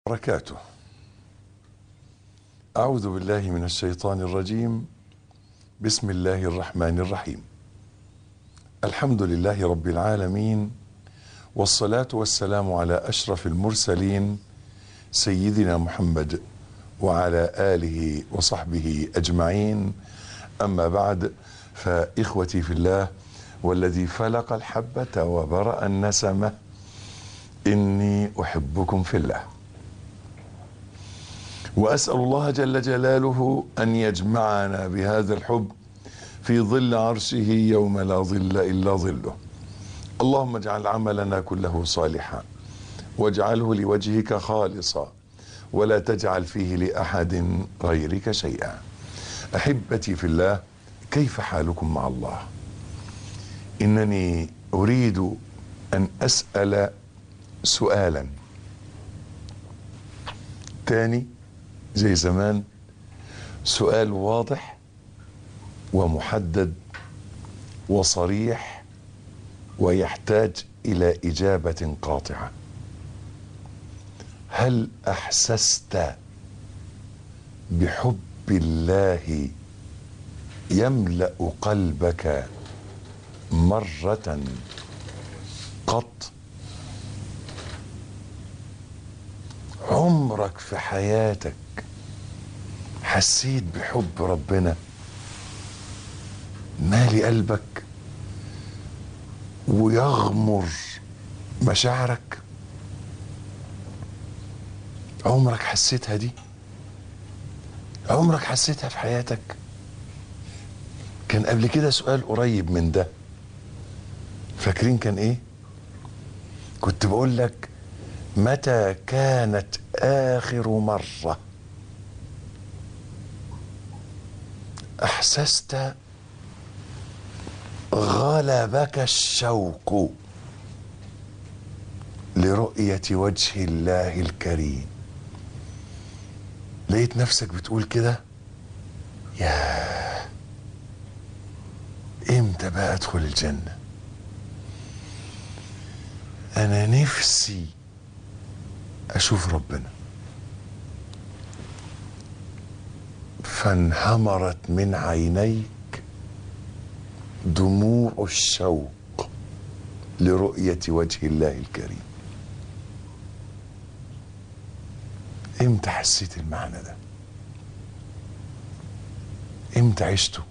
وبركاته أعوذ بالله من الشيطان الرجيم بسم الله الرحمن الرحيم الحمد لله رب العالمين والصلاة والسلام على أشرف المرسلين سيدنا محمد وعلى آله وصحبه أجمعين أما بعد فإخوتي في الله والذي فلق الحبة وبرأ النسمة إني أحبكم في الله واسال الله جل جلاله ان يجمعنا بهذا الحب في ظل عرشه يوم لا ظل الا ظله اللهم اجعل عملنا كله صالحا واجعله لوجهك خالصا ولا تجعل فيه لاحد غيرك شيئا احبتي في الله كيف حالكم مع الله انني اريد ان اسال سؤالا تاني زي زمان سؤال واضح ومحدد وصريح ويحتاج الى اجابه قاطعه هل احسست بحب الله يملا قلبك مره قط عمرك في حياتك حسيت بحب ربنا مالي قلبك ويغمر مشاعرك عمرك حسيتها دي عمرك حسيتها في حياتك كان قبل كده سؤال قريب من ده فاكرين كان ايه كنت بقول لك متى كانت اخر مره احسست غلبك الشوق لرؤيه وجه الله الكريم لقيت نفسك بتقول كده يا امتى بقى ادخل الجنه انا نفسي اشوف ربنا فانهمرت من عينيك دموع الشوق لرؤيه وجه الله الكريم امتى حسيت المعنى ده امتى عشته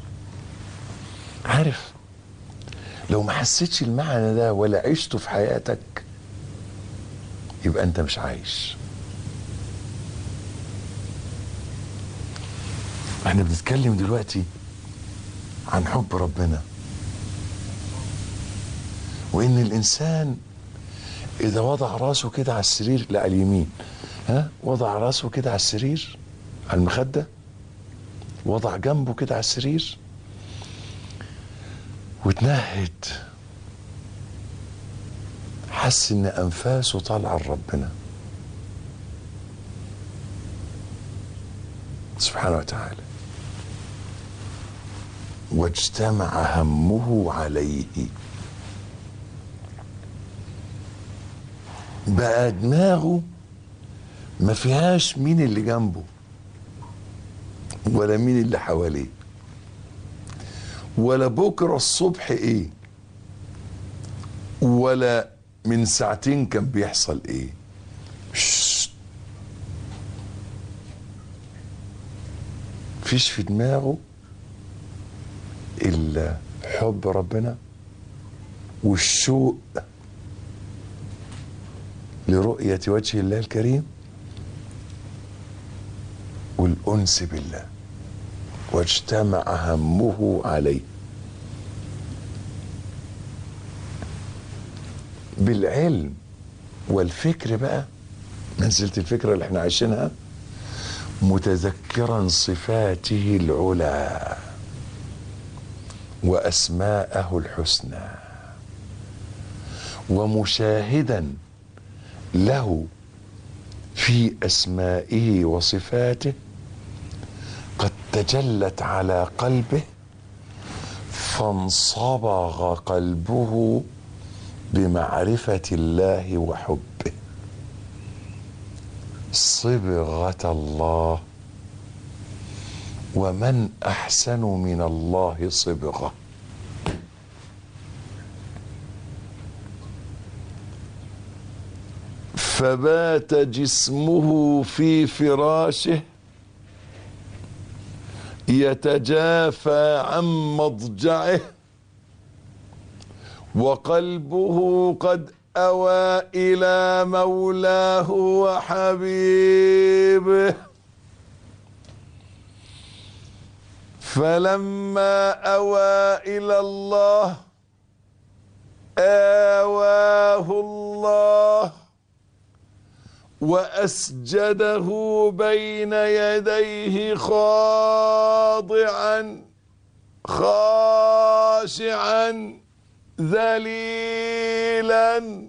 عارف لو ما حسيتش المعنى ده ولا عشته في حياتك يبقى انت مش عايش احنا بنتكلم دلوقتي عن حب ربنا وان الانسان اذا وضع راسه كده على السرير لا على اليمين ها وضع راسه كده على السرير على المخده وضع جنبه كده على السرير وتنهد حس ان انفاسه طالعه لربنا سبحانه وتعالى واجتمع همه عليه بقى دماغه ما فيهاش مين اللي جنبه ولا مين اللي حواليه ولا بكره الصبح ايه ولا من ساعتين كان بيحصل ايه شت. فيش في دماغه الا حب ربنا والشوق لرؤية وجه الله الكريم والأنس بالله واجتمع همه عليه بالعلم والفكر بقى منزلة الفكرة اللي احنا عايشينها متذكرا صفاته العلى وأسماءه الحسنى ومشاهدا له في أسمائه وصفاته قد تجلت على قلبه فانصبغ قلبه بمعرفة الله وحبه صبغه الله ومن احسن من الله صبغه فبات جسمه في فراشه يتجافى عن مضجعه وقلبه قد اوى الى مولاه وحبيبه فلما اوى الى الله اواه الله واسجده بين يديه خاضعا خاشعا ذليلا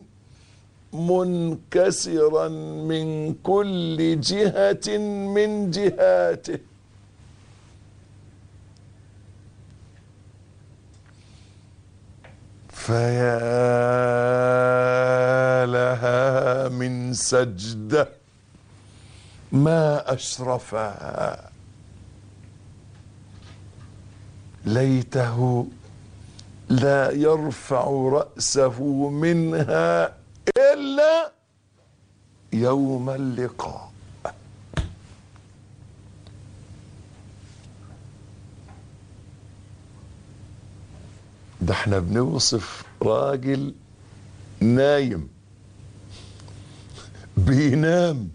منكسرا من كل جهه من جهاته فيا لها من سجده ما اشرفها ليته لا يرفع راسه منها الا يوم اللقاء ده احنا بنوصف راجل نايم بينام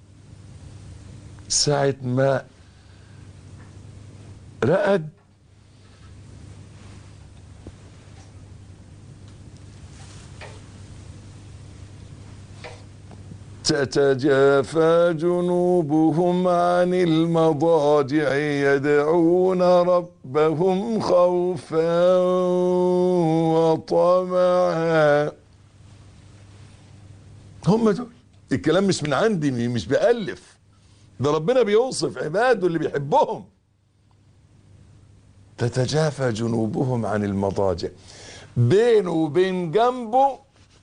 ساعة ما رقد تتجافى جنوبهم عن المضاجع يدعون ربهم خوفا وطمعا هم دول الكلام مش من عندي مش بألف ده ربنا بيوصف عباده اللي بيحبهم تتجافى جنوبهم عن المضاجع بينه وبين جنبه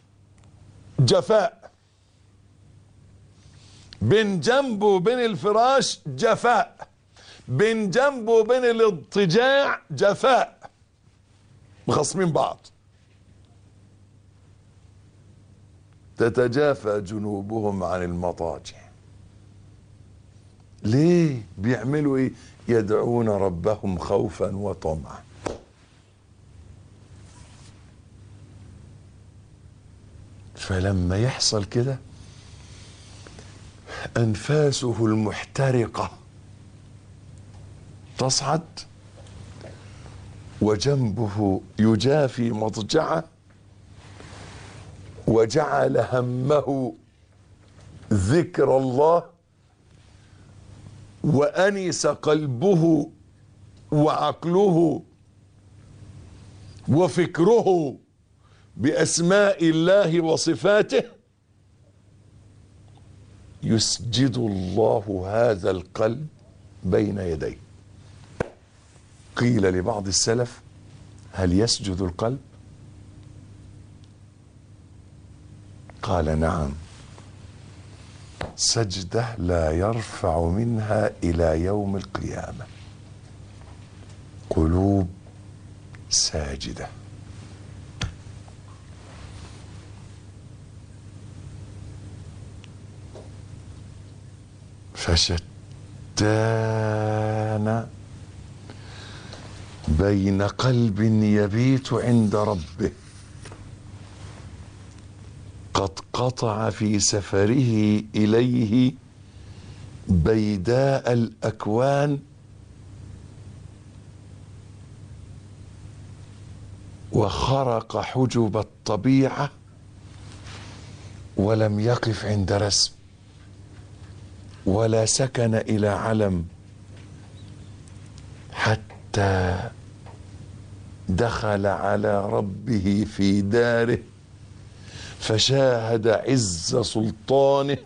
جفاء بين جنبه وبين الفراش جفاء بين جنبه وبين الاضطجاع جفاء مخصمين بعض تتجافى جنوبهم عن المضاجع ليه بيعملوا ايه يدعون ربهم خوفا وطمعا فلما يحصل كده انفاسه المحترقه تصعد وجنبه يجافي مضجعه وجعل همه ذكر الله وانس قلبه وعقله وفكره باسماء الله وصفاته يسجد الله هذا القلب بين يديه قيل لبعض السلف هل يسجد القلب قال نعم سجده لا يرفع منها الى يوم القيامه قلوب ساجده فشتان بين قلب يبيت عند ربه قد قطع في سفره اليه بيداء الاكوان وخرق حجب الطبيعه ولم يقف عند رسم ولا سكن الى علم حتى دخل على ربه في داره فشاهد عز سلطانه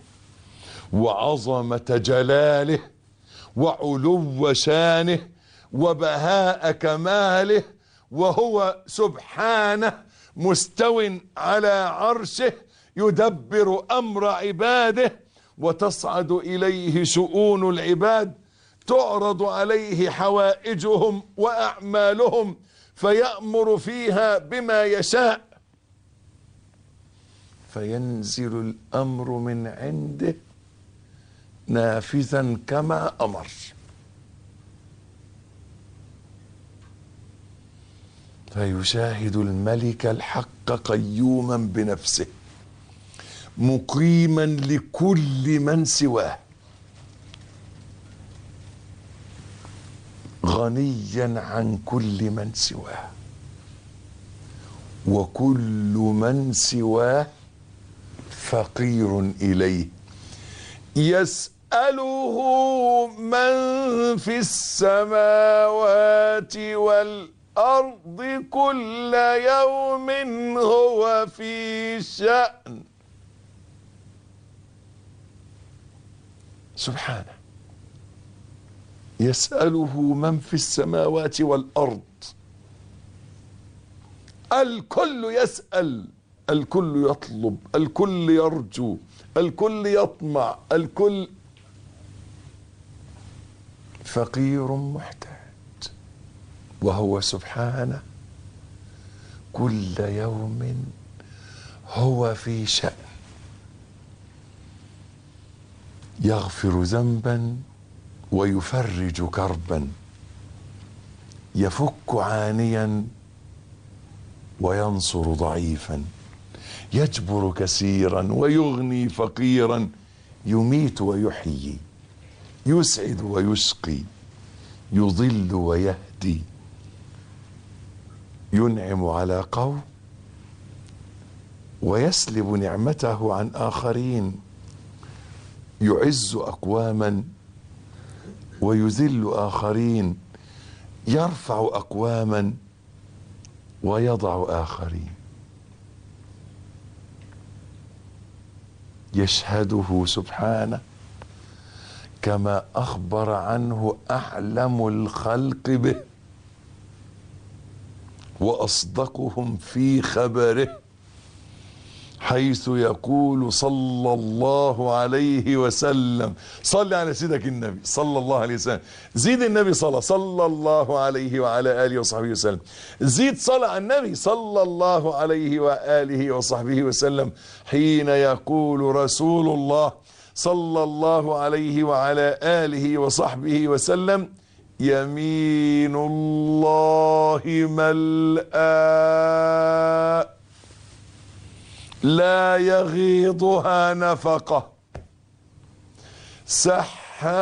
وعظمه جلاله وعلو شانه وبهاء كماله وهو سبحانه مستو على عرشه يدبر امر عباده وتصعد إليه شؤون العباد تعرض عليه حوائجهم وأعمالهم فيأمر فيها بما يشاء فينزل الأمر من عنده نافذا كما أمر فيشاهد الملك الحق قيوما بنفسه مقيما لكل من سواه غنيا عن كل من سواه وكل من سواه فقير اليه يساله من في السماوات والارض كل يوم هو في شان سبحانه يسأله من في السماوات والأرض الكل يسأل الكل يطلب الكل يرجو الكل يطمع الكل فقير محتاج وهو سبحانه كل يوم هو في شأن يغفر ذنبا ويفرج كربا يفك عانيا وينصر ضعيفا يجبر كثيرا ويغني فقيرا يميت ويحيي يسعد ويسقي يضل ويهدي ينعم على قوم ويسلب نعمته عن اخرين يعز اقواما ويذل اخرين يرفع اقواما ويضع اخرين يشهده سبحانه كما اخبر عنه اعلم الخلق به واصدقهم في خبره حيث يقول صلى الله عليه وسلم صل على سيدك النبي صلى الله عليه وسلم زيد النبي صلى صلى الله عليه وعلى اله وصحبه وسلم زيد صلى على النبي صلى الله عليه واله وصحبه وسلم حين يقول رسول الله صلى الله عليه وعلى اله وصحبه وسلم يمين الله ملآ لا يغيضها نفقه سحاء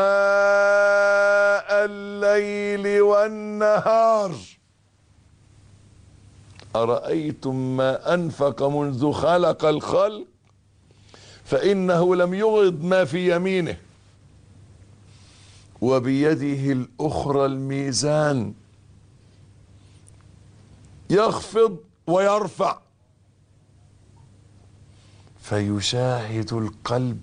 الليل والنهار ارايتم ما انفق منذ خلق الخلق فانه لم يغض ما في يمينه وبيده الاخرى الميزان يخفض ويرفع فيشاهد القلب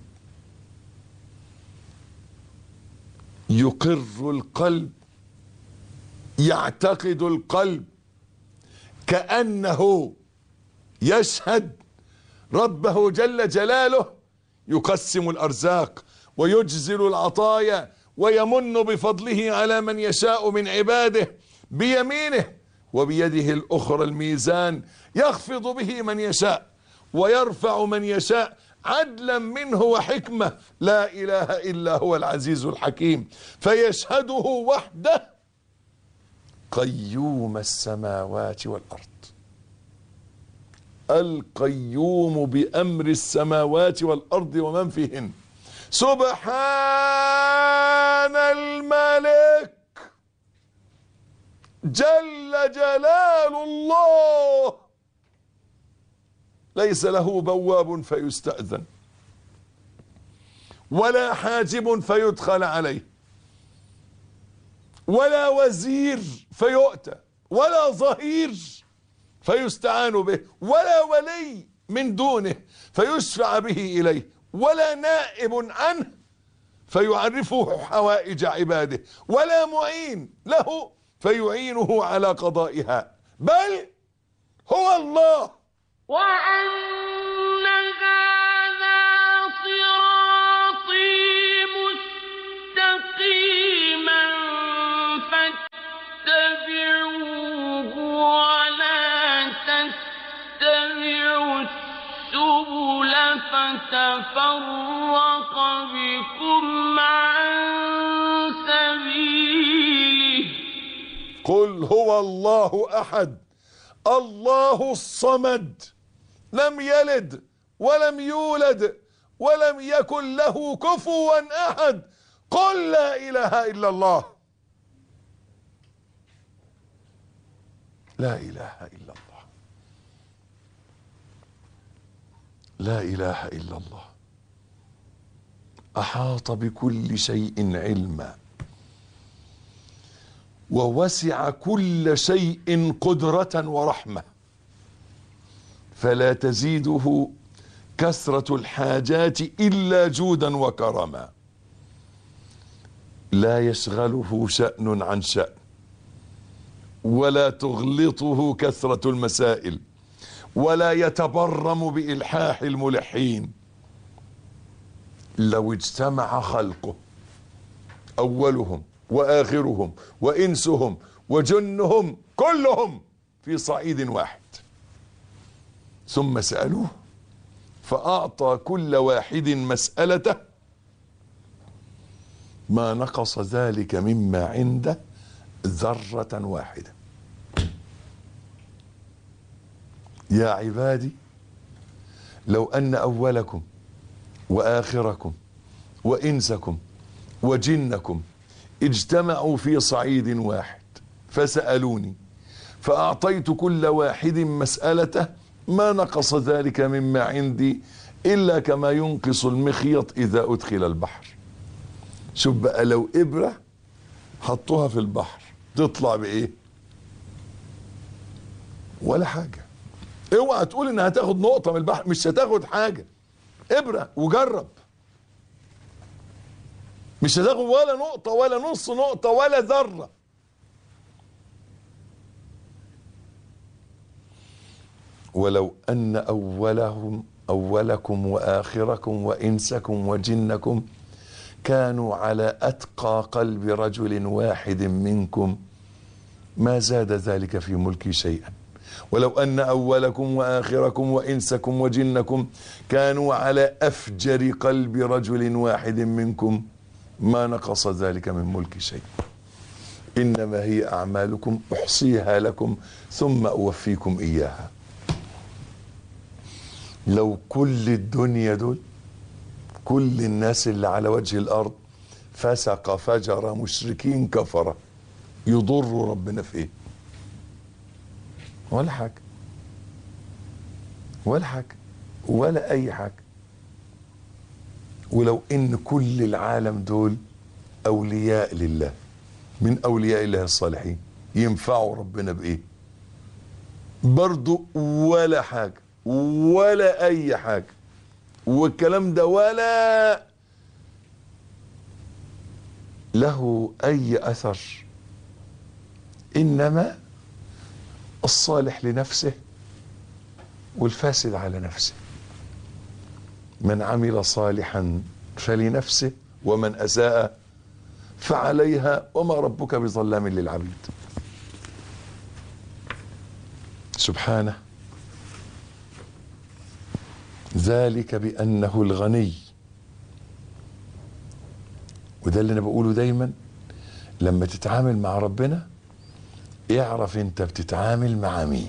يقر القلب يعتقد القلب كانه يشهد ربه جل جلاله يقسم الارزاق ويجزل العطايا ويمن بفضله على من يشاء من عباده بيمينه وبيده الاخرى الميزان يخفض به من يشاء ويرفع من يشاء عدلا منه وحكمه لا اله الا هو العزيز الحكيم فيشهده وحده قيوم السماوات والارض القيوم بامر السماوات والارض ومن فيهن سبحان الملك جل جلال الله ليس له بواب فيستأذن ولا حاجب فيدخل عليه ولا وزير فيؤتى ولا ظهير فيستعان به ولا ولي من دونه فيشفع به إليه ولا نائب عنه فيعرفه حوائج عباده ولا معين له فيعينه على قضائها بل هو الله وأن هذا صراطي وتفرق بكم عن سبيله قل هو الله احد الله الصمد لم يلد ولم يولد ولم يكن له كفوا احد قل لا اله الا الله لا اله الا الله لا اله الا الله احاط بكل شيء علما ووسع كل شيء قدرة ورحمة فلا تزيده كثرة الحاجات إلا جودا وكرما لا يشغله شأن عن شأن ولا تغلطه كثرة المسائل ولا يتبرم بإلحاح الملحين لو اجتمع خلقه أولهم وآخرهم وإنسهم وجنهم كلهم في صعيد واحد ثم سألوه فأعطى كل واحد مسألته ما نقص ذلك مما عنده ذرة واحدة يا عبادي لو أن أولكم وآخركم وإنسكم وجنكم اجتمعوا في صعيد واحد فسألوني فأعطيت كل واحد مسألته ما نقص ذلك مما عندي إلا كما ينقص المخيط إذا أدخل البحر شوف بقى لو إبرة حطوها في البحر تطلع بإيه ولا حاجة اوعى تقول انها هتاخد نقطة من البحر مش هتاخد حاجة إبرة وجرب مش هتاخد ولا نقطة ولا نص نقطة ولا ذرة ولو أن أولهم أولكم وآخركم وإنسكم وجنكم كانوا على أتقى قلب رجل واحد منكم ما زاد ذلك في ملكي شيئا ولو أن أولكم وآخركم وإنسكم وجنكم كانوا على أفجر قلب رجل واحد منكم ما نقص ذلك من ملك شيء إنما هي أعمالكم أحصيها لكم ثم أوفيكم إياها لو كل الدنيا دول كل الناس اللي على وجه الأرض فسق فجر مشركين كفرة يضروا ربنا في إيه ولا حاجة ولا حاجة ولا أي حاجة ولو ان كل العالم دول اولياء لله من اولياء الله الصالحين ينفعوا ربنا بايه برضو ولا حاجة ولا اي حاجة والكلام ده ولا له اي اثر انما الصالح لنفسه والفاسد على نفسه من عمل صالحا فلنفسه ومن اساء فعليها وما ربك بظلام للعبيد سبحانه ذلك بانه الغني وده اللي انا بقوله دايما لما تتعامل مع ربنا اعرف انت بتتعامل مع مين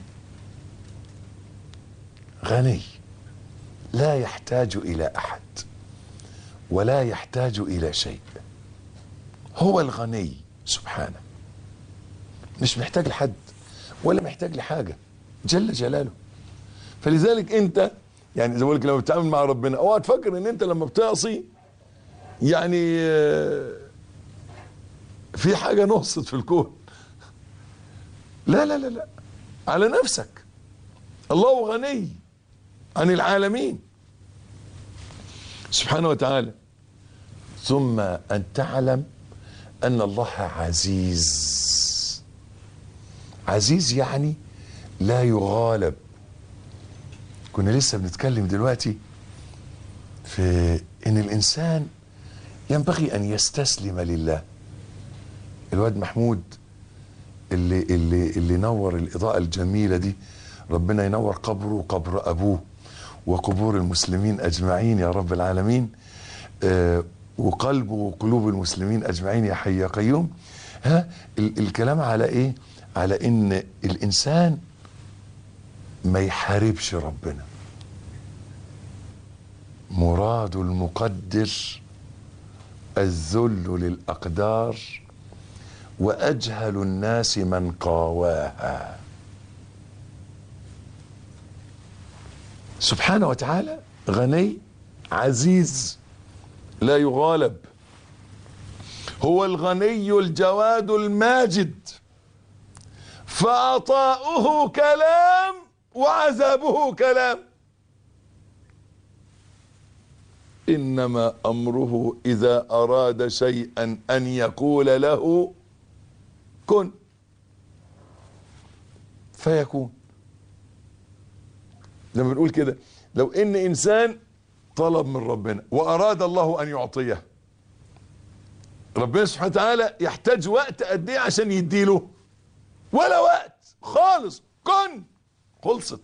غني لا يحتاج الى احد ولا يحتاج الى شيء هو الغني سبحانه مش محتاج لحد ولا محتاج لحاجه جل جلاله فلذلك انت يعني زي ما بقول لك لما بتتعامل مع ربنا اوعى تفكر ان انت لما بتعصي يعني آه، في حاجه نقصت في الكون لا لا لا لا على نفسك الله غني عن العالمين سبحانه وتعالى ثم ان تعلم ان الله عزيز عزيز يعني لا يغالب كنا لسه بنتكلم دلوقتي في ان الانسان ينبغي ان يستسلم لله الواد محمود اللي اللي اللي نور الاضاءه الجميله دي ربنا ينور قبره وقبر ابوه وقبور المسلمين اجمعين يا رب العالمين آه، وقلب وقلوب المسلمين اجمعين يا حي يا قيوم ها ال- الكلام على ايه على ان الانسان ما يحاربش ربنا مراد المقدر الذل للاقدار واجهل الناس من قاواها سبحانه وتعالى غني عزيز لا يغالب هو الغني الجواد الماجد فعطاؤه كلام وعذابه كلام انما امره اذا اراد شيئا ان يقول له كن فيكون لما بنقول كده لو ان انسان طلب من ربنا واراد الله ان يعطيه ربنا سبحانه وتعالى يحتاج وقت قد ايه عشان يديله ولا وقت خالص كن خلصت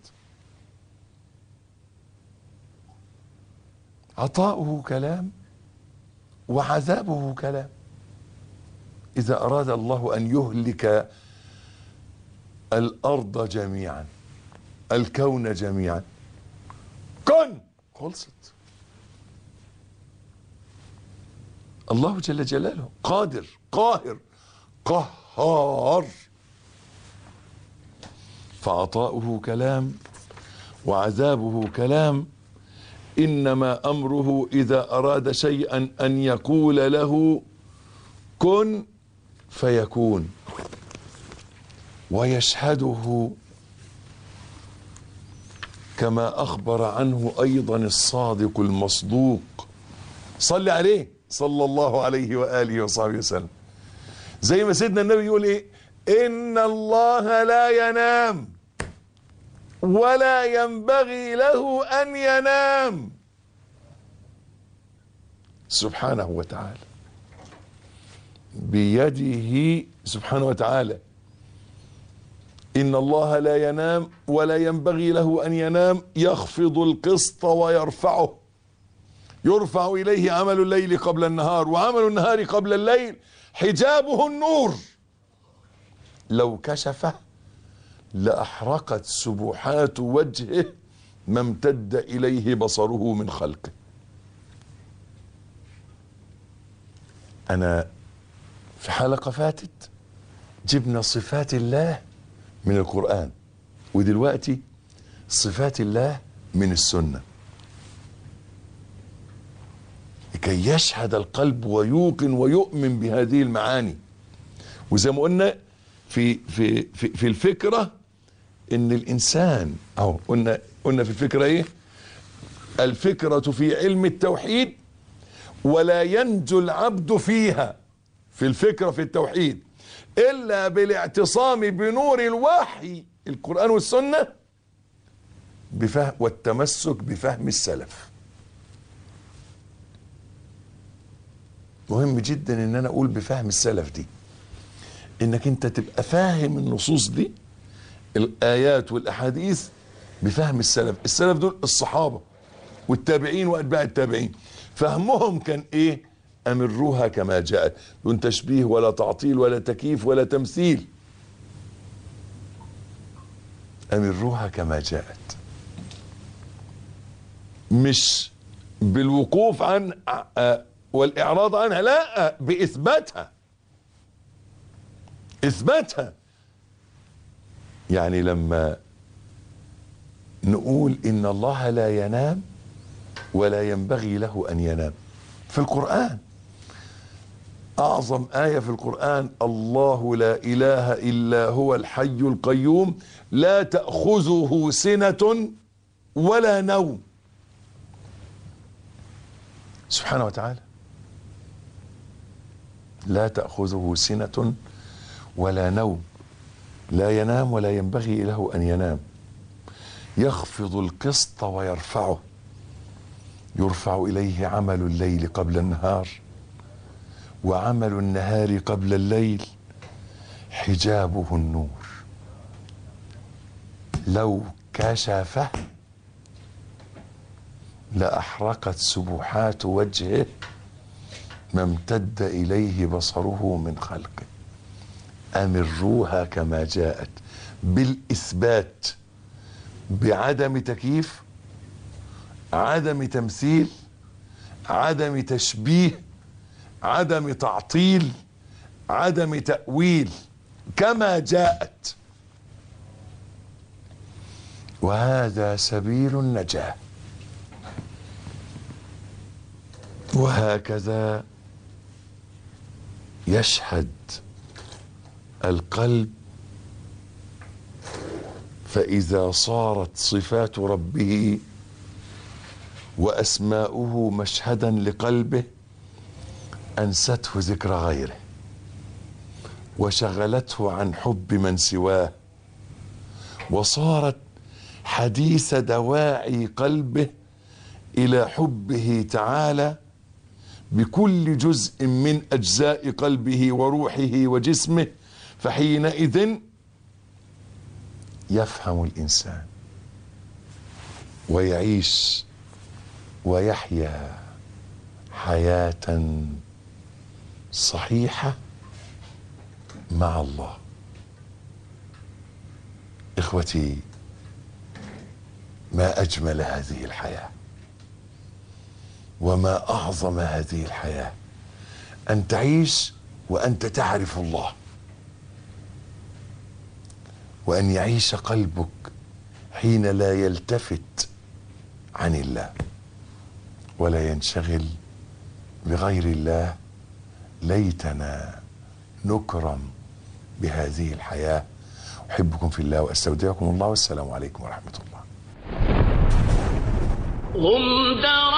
عطاؤه كلام وعذابه كلام اذا اراد الله ان يهلك الارض جميعا الكون جميعا كن خلصت الله جل جلاله قادر قاهر قهار فعطاؤه كلام وعذابه كلام انما امره اذا اراد شيئا ان يقول له كن فيكون ويشهده كما اخبر عنه ايضا الصادق المصدوق صل عليه صلى الله عليه واله وصحبه وسلم زي ما سيدنا النبي يقول ايه ان الله لا ينام ولا ينبغي له ان ينام سبحانه وتعالى بيده سبحانه وتعالى ان الله لا ينام ولا ينبغي له ان ينام يخفض القسط ويرفعه يرفع اليه عمل الليل قبل النهار وعمل النهار قبل الليل حجابه النور لو كشفه لاحرقت سبحات وجهه ما امتد اليه بصره من خلقه انا في حلقه فاتت جبنا صفات الله من القران ودلوقتي صفات الله من السنه لكي يشهد القلب ويوقن ويؤمن بهذه المعاني وزي ما قلنا في في في, في الفكره ان الانسان اهو قلنا قلنا في الفكره ايه الفكره في علم التوحيد ولا ينجو العبد فيها في الفكره في التوحيد الا بالاعتصام بنور الوحي القران والسنه بفهم والتمسك بفهم السلف مهم جدا ان انا اقول بفهم السلف دي انك انت تبقى فاهم النصوص دي الايات والاحاديث بفهم السلف السلف دول الصحابه والتابعين واتباع التابعين فهمهم كان ايه امروها كما جاءت دون تشبيه ولا تعطيل ولا تكييف ولا تمثيل امروها كما جاءت مش بالوقوف عن آه، والاعراض عنها لا باثباتها اثباتها يعني لما نقول ان الله لا ينام ولا ينبغي له ان ينام في القران اعظم ايه في القران الله لا اله الا هو الحي القيوم لا تاخذه سنه ولا نوم سبحانه وتعالى لا تاخذه سنه ولا نوم لا ينام ولا ينبغي له ان ينام يخفض القسط ويرفعه يرفع اليه عمل الليل قبل النهار وعمل النهار قبل الليل حجابه النور لو كشفه لأحرقت سبحات وجهه ما امتد إليه بصره من خلقه أمروها كما جاءت بالإثبات بعدم تكييف عدم تمثيل عدم تشبيه عدم تعطيل عدم تأويل كما جاءت وهذا سبيل النجاة وهكذا يشهد القلب فإذا صارت صفات ربه وأسماؤه مشهدا لقلبه أنسته ذكر غيره وشغلته عن حب من سواه وصارت حديث دواعي قلبه الى حبه تعالى بكل جزء من اجزاء قلبه وروحه وجسمه فحينئذ يفهم الانسان ويعيش ويحيا حياه صحيحه مع الله اخوتي ما اجمل هذه الحياه وما اعظم هذه الحياه ان تعيش وانت تعرف الله وان يعيش قلبك حين لا يلتفت عن الله ولا ينشغل بغير الله ليتنا نكرم بهذه الحياه احبكم في الله واستودعكم الله والسلام عليكم ورحمه الله هم درجات